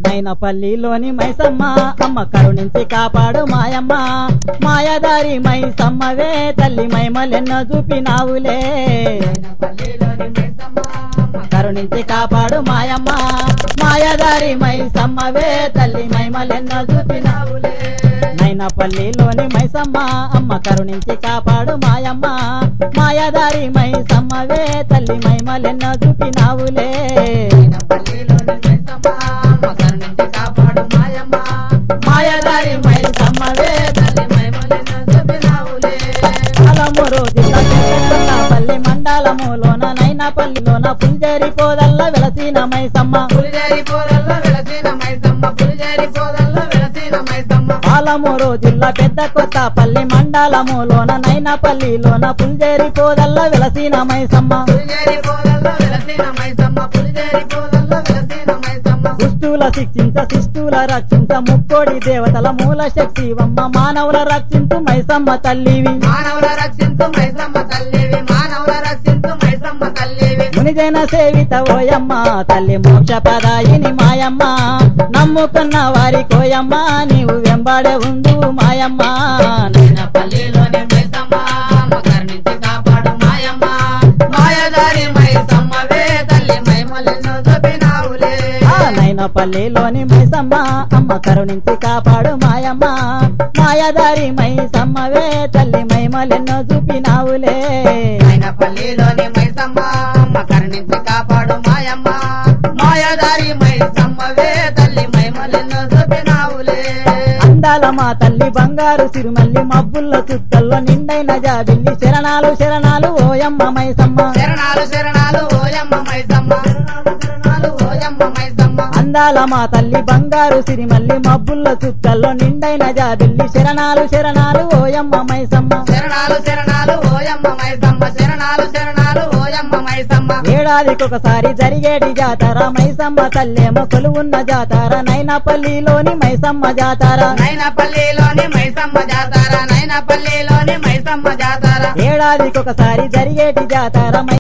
నైనపల్లిలోని మైసమ్మ అమ్మ కరుణించి కాపాడు మాయమ్మ మాయదారి మైసమ్మవే తల్లి మైమలెన్నో చూపినావులే పల్లిలోని మైసమ్మ కరుణించి కాపాడు మాయమ్మ మాయదారి మైసమ్మవే తల్లి మైమలెన్నో చూపినావులే నైనపల్లిలోని మైసమ్మ అమ్మ కరుణించి కాపాడు మాయమ్మ మాయదారి మైసమ్మవే తల్లి మైమలెన్నో చూపినావులే పల్లిలోని మైసమ్మ కరుణించి కాపాడు మాయమ్మ మాయదారి మైసమ్మవే తల్లి మైమలెన్నో చూపినావులే పాలమూరు జిల్లా పల్లి మండలములోన నైనపల్లిలోన పుంజేరి పోదల్ల వెలసిన మైసమ్మ పులిజేరి పోదల్లో వెలసిన మైసమ్మ పులిజేరి పోదల్లో వెలసిన మైసమ్మ పాలమూరు జిల్లా పెద్ద కొత్త పల్లి మండలములోన నైనపల్లిలోన పుంజేరి పోదల్ల వెలసిన మైసమ్మ పులిజేరి పోదల్లో వెలసిన మైసమ్మ పులిజేరి పోదల్లో వెలసిన మైసమ్మ దుష్టుల శిక్షించ శిష్టుల రక్షించ ముక్కోడి దేవతల మూల శక్తి వమ్మ మానవుల రక్షించు మైసమ్మ తల్లివి మానవుల రక్షించు మైసమ్మ తల్లివి మానవుల రక్షించు మైసమ్మ తల్లివి మునిజన సేవిత ఓయమ్మ తల్లి మోక్ష పదాయిని మాయమ్మ నమ్ముకున్న వారి కోయమ్మ నీవు వెంబడే ఉండు మాయమ్మ నైన పల్లిలోని మైసమ్మ కరుణించి కాపాడు మాయమ్మ మాయదారి మైసమ్మవే తల్లి మైమలెన్నో చూపినావులే నైనపల్లిలోని మైసమ్మ అమ్మ కరుణించి కాపాడు మాయమ్మ మాయదారి మైసమ్మవే తల్లి మైమలెన్నో చూపినావులే ఆయన పల్లిలోని మైసమ్మ కరుణించి కాపాడు మాయమ్మ మాయదారి మైసమ్మవే తల్లి మైమలెన్నో చూపినావులే అందాల మా తల్లి బంగారు సిరిమల్లి మబ్బుల్ల చుక్కల్లో నిండైన జాబిల్లి శరణాలు శరణాలు ఓయమ్మ మైసమ్మ శరణాలు శరణాలు ఓయమ్మ మైసమ్మ శరణాలు ఓయమ్మ మైసమ్మ అందాల మా తల్లి బంగారు సిరిమల్లి మబ్బుల్ల చుక్కల్లో నిండైన జాబిల్లి శరణాలు శరణాలు ఓయమ్మ మైసమ్మ శరణాలు శరణాలు ఓయమ్మ మైసమ్మ శరణాలు శరణాలు ఓయమ్మ మైసమ్మ ఏడాదికొకసారి జరిగేటి జాతర మైసమ్మ తల్లేమో కొలువున్న జాతర నైనపల్లిలోని మైసమ్మ జాతర నైనపల్లిలోని మైసమ్మ జాతర నైనపల్లిలోని మైసమ్మ జాతర ఏడాదికొకసారి జరిగేటి జాతర